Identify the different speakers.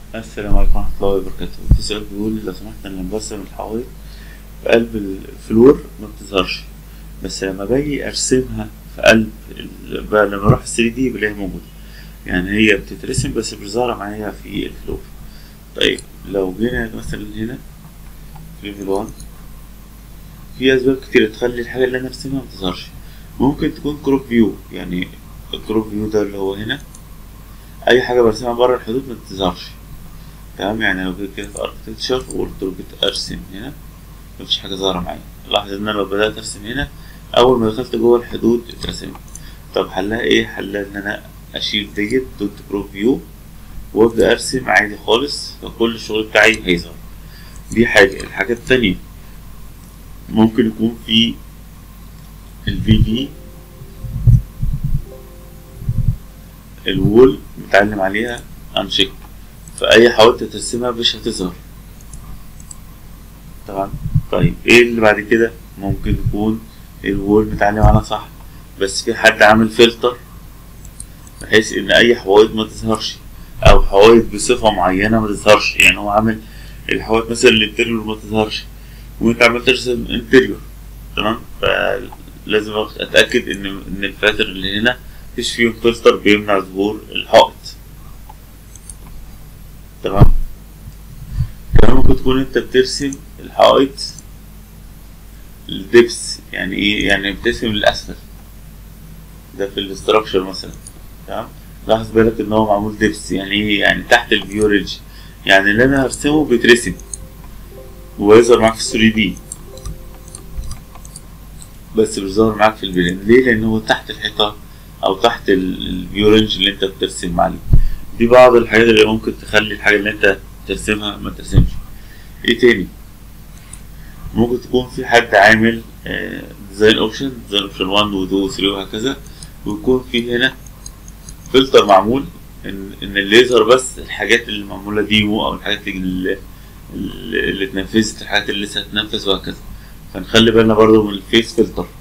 Speaker 1: السلام عليكم ورحمة الله وبركاته في سؤال بيقول لو سمحت أنا لما برسم الحوايط في قلب الفلور ما بتظهرش بس لما باجي أرسمها في قلب ال- بقى لما أروح 3 دي بلاقيها موجودة يعني هي بتترسم بس مش ظاهرة معايا في الفلور طيب لو جينا مثلا هنا في ليفل 1 في أسباب كتير تخلي الحاجة اللي أنا أرسمها ما تظهرش ممكن تكون كروب فيو يعني الكروب فيو ده اللي هو هنا أي حاجة برسمها بره الحدود ما تظهرش تمام يعني لو جيت كده في اركتكتشر وقلت له جيت ارسم هنا مفيش حاجه ظاهره معايا لاحظ ان انا لو بدات ارسم هنا اول ما دخلت جوه الحدود اترسمت طب حلها ايه حلها ان انا اشيل ديت دوت برو فيو وابدا ارسم عادي خالص فكل الشغل بتاعي هيظهر دي حاجه الحاجه التانية ممكن يكون في الفي في الوول متعلم عليها انشيك فأي حاولت ترسمها مش هتظهر تمام طيب ايه اللي بعد كده ممكن يكون الوول متعلم عليها صح بس في حد عامل فلتر بحيث ان اي حوايط ما تظهرش او حوايط بصفة معينة ما تظهرش يعني هو عامل الحوايط مثلا الانتريور ما تظهرش وانت عمال ترسم انتريور تمام فلازم اتاكد ان ان الفلاتر اللي هنا مفيش فيهم فلتر بيمنع ظهور الحائط تمام كمان ممكن تكون انت بترسم الحائط الدبس يعني ايه يعني بترسم الاسفل ده في الاستراكشر مثلا تمام لاحظ بالك ان هو معمول دبس يعني ايه يعني تحت الفيو ريدج يعني اللي انا هرسمه بيترسم ويظهر معاك في 3 دي بس مش ظاهر معاك في البلان ليه لان هو تحت الحيطه او تحت الفيو رينج اللي انت بترسم عليه دي بعض الحاجات اللي ممكن تخلي الحاجة اللي انت ترسمها ما ترسمش ايه تاني ممكن تكون في حد عامل ديزاين اوبشن ديزاين اوبشن 1 و 2 و 3 وهكذا ويكون في هنا فلتر معمول ان ان اللي يظهر بس الحاجات اللي معمولة ديمو او الحاجات اللي اللي اتنفذت الحاجات اللي لسه هتنفذ وهكذا فنخلي بالنا برضو من الفيس فلتر